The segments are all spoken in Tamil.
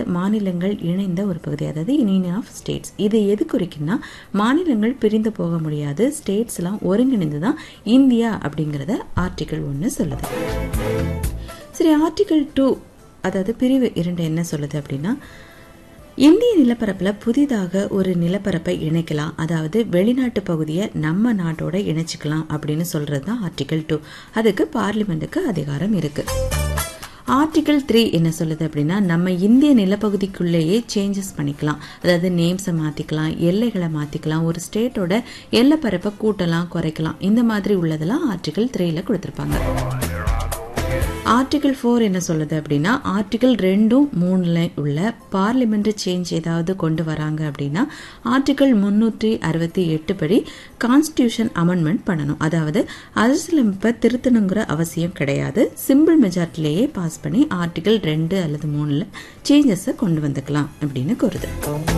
மாநிலங்கள் இணைந்த ஒரு பகுதி அதாவது யூனியன் ஆஃப் ஸ்டேட்ஸ் இது எது குறிக்குன்னா மாநிலங்கள் பிரிந்து போக முடியாது ஸ்டேட்ஸ் எல்லாம் ஒருங்கிணைந்து தான் இந்தியா அப்படிங்கிறத ஆர்டிகிள் ஒன்று சொல்லுது சரி ஆர்டிகிள் டூ அதாவது பிரிவு இரண்டு என்ன சொல்லுது அப்படின்னா இந்திய நிலப்பரப்பில் புதிதாக ஒரு நிலப்பரப்பை இணைக்கலாம் அதாவது வெளிநாட்டு பகுதியை நம்ம நாட்டோட இணைச்சிக்கலாம் அப்படின்னு சொல்றது தான் ஆர்டிகிள் டூ அதுக்கு பார்லிமெண்ட்டுக்கு அதிகாரம் இருக்கு ஆர்டிகிள் த்ரீ என்ன சொல்லுது அப்படின்னா நம்ம இந்திய நிலப்பகுதிக்குள்ளேயே சேஞ்சஸ் பண்ணிக்கலாம் அதாவது நேம்ஸை மாற்றிக்கலாம் எல்லைகளை மாற்றிக்கலாம் ஒரு ஸ்டேட்டோட எல்லைப்பரப்பை கூட்டலாம் குறைக்கலாம் இந்த மாதிரி உள்ளதெல்லாம் ஆர்டிகிள் த்ரீல கொடுத்துருப்பாங்க ஆர்டிகிள் ஃபோர் என்ன சொல்லுது அப்படின்னா ஆர்டிகிள் ரெண்டும் மூணுல உள்ள பார்லிமெண்ட் சேஞ்ச் ஏதாவது கொண்டு வராங்க அப்படின்னா ஆர்டிகிள் முன்னூற்றி அறுபத்தி எட்டு படி கான்ஸ்டியூஷன் அமெண்ட்மெண்ட் பண்ணணும் அதாவது அரசியலமைப்பை திருத்தணுங்கிற அவசியம் கிடையாது சிம்பிள் மெஜாரிட்டிலேயே பாஸ் பண்ணி ஆர்டிகிள் ரெண்டு அல்லது மூணுல சேஞ்சஸை கொண்டு வந்துக்கலாம் அப்படின்னு கூறுது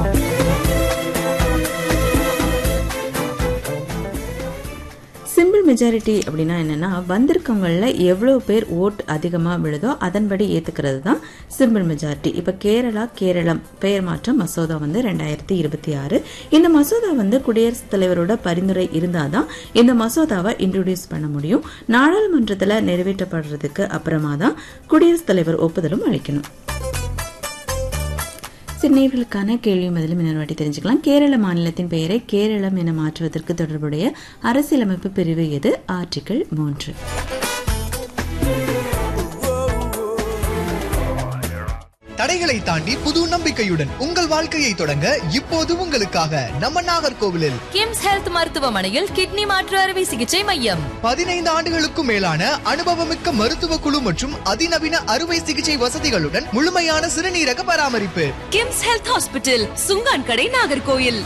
சிம்பிள் மெஜாரிட்டி அப்படின்னா என்னன்னா வந்திருக்கவங்கள எவ்வளோ பேர் ஓட் அதிகமாக விழுதோ அதன்படி ஏற்றுக்கிறது தான் சிம்பிள் மெஜாரிட்டி இப்போ கேரளா கேரளம் பெயர் மாற்றம் மசோதா வந்து ரெண்டாயிரத்தி இருபத்தி ஆறு இந்த மசோதா வந்து குடியரசுத் தலைவரோட பரிந்துரை இருந்தால் தான் இந்த மசோதாவை இன்ட்ரோடியூஸ் பண்ண முடியும் நாடாளுமன்றத்தில் நிறைவேற்றப்படுறதுக்கு அப்புறமா தான் குடியரசுத் தலைவர் ஒப்புதலும் அளிக்கணும் சிறுநீர்களுக்கான கேள்வியும் பதிலும் இன்னொரு வாட்டி தெரிஞ்சுக்கலாம் கேரள மாநிலத்தின் பெயரை கேரளம் என மாற்றுவதற்கு தொடர்புடைய அரசியலமைப்பு பிரிவு எது ஆர்டிகிள் மூன்று தடைகளை தாண்டி புது நம்பிக்கையுடன் உங்கள் வாழ்க்கையை தொடங்க இப்போது உங்களுக்காக நம்ம நாகர்கோவிலில் கிம்ஸ் ஹெல்த் மருத்துவமனையில் கிட்னி மாற்று அறுவை சிகிச்சை மையம் பதினைந்து ஆண்டுகளுக்கும் மேலான அனுபவமிக்க மருத்துவ குழு மற்றும் அதிநவீன அறுவை சிகிச்சை வசதிகளுடன் முழுமையான சிறுநீரக பராமரிப்பு கிம்ஸ் ஹெல்த் ஹாஸ்பிட்டல் சுங்கான் கடை நாகர்கோயில்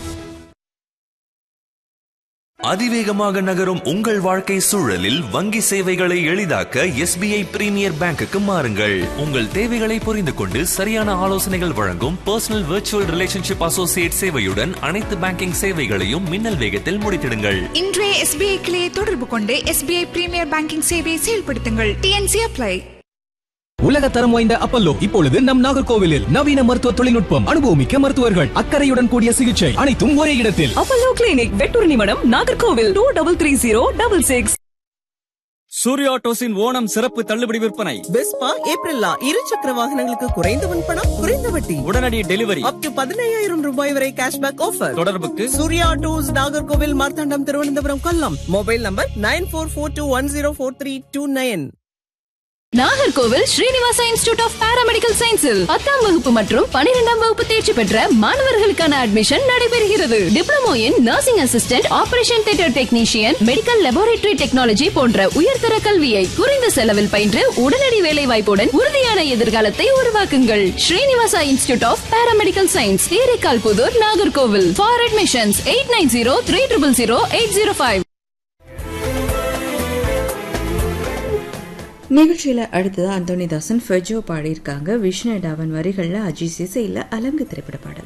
அதிவேகமாக நகரும் உங்கள் வாழ்க்கை சூழலில் வங்கி சேவைகளை எளிதாக்க எஸ்பிஐ பிரீமியர் பேங்குக்கு மாறுங்கள் உங்கள் தேவைகளை புரிந்து கொண்டு சரியான ஆலோசனைகள் வழங்கும் பர்சனல் விர்ச்சுவல் ரிலேஷன்ஷிப் அசோசியேட் சேவையுடன் அனைத்து பேங்கிங் சேவைகளையும் மின்னல் வேகத்தில் முடித்திடுங்கள் இன்றைய எஸ்பிஐ கிளையை தொடர்பு கொண்டு எஸ்பிஐ பிரீமியர் பேங்கிங் சேவையை செயல்படுத்துங்கள் டிஎன்சி அப்ளை உலக தரம் வாய்ந்த அப்பல்லோ இப்பொழுது நம் நாகர்கோவிலில் நவீன மருத்துவ தொழில்நுட்பம் அனுபவமிக்க மருத்துவர்கள் அக்கறையுடன் கூடிய சிகிச்சை அனைத்தும் ஒரே இடத்தில் அப்பல்லோ கிளினிக் வெட்டூர் நிமிடம் Nagercoil two double three zero double six Surya ஆட்டோஸின் ஓணம் சிறப்பு தள்ளுபடி விற்பனை பெஸ்பா ஏப்ரல்லா இரு சக்கர வாகனங்களுக்கு குறைந்த முன்பணம் குறைந்த வட்டி உடனடி டெலிவரி அப் டு பதினையாயிரம் ரூபாய் வரை கேஷ்பேக் ஆஃபர் தொடர்புக்கு Surya autos Nagercoil Marthandam Thiruvananthapuram Kollam mobile number nine four four two one zero four three two nine Nagercoil Srinivasa institute of paramedical சயின்ஸில் பத்தாம் வகுப்பு மற்றும் பனிரெண்டாம் வகுப்பு தேர்ச்சி பெற்ற மாணவர்களுக்கான அட்மிஷன் நடைபெறுகிறது diploma in nursing assistant operation theatre technician medical laboratory technology போன்ற உயர்தர கல்வியை குறைந்த செலவில் பயின்று உடனடி வேலை வாய்ப்புடன் உறுதியான எதிர்காலத்தை உருவாக்குங்கள் Srinivasa institute of paramedical science Theraikkal Puthur Nagercoil for admissions eight nine zero three triple zero eight zero five நிகழ்ச்சியில அடுத்தது அந்தோனிதாசன் ஃபெஜோ பாடியிருக்காங்க விஷ்ணு டாவன் வரிகள்ல அஜித் இசையில் அலங்கு திரைப்பட பாடல்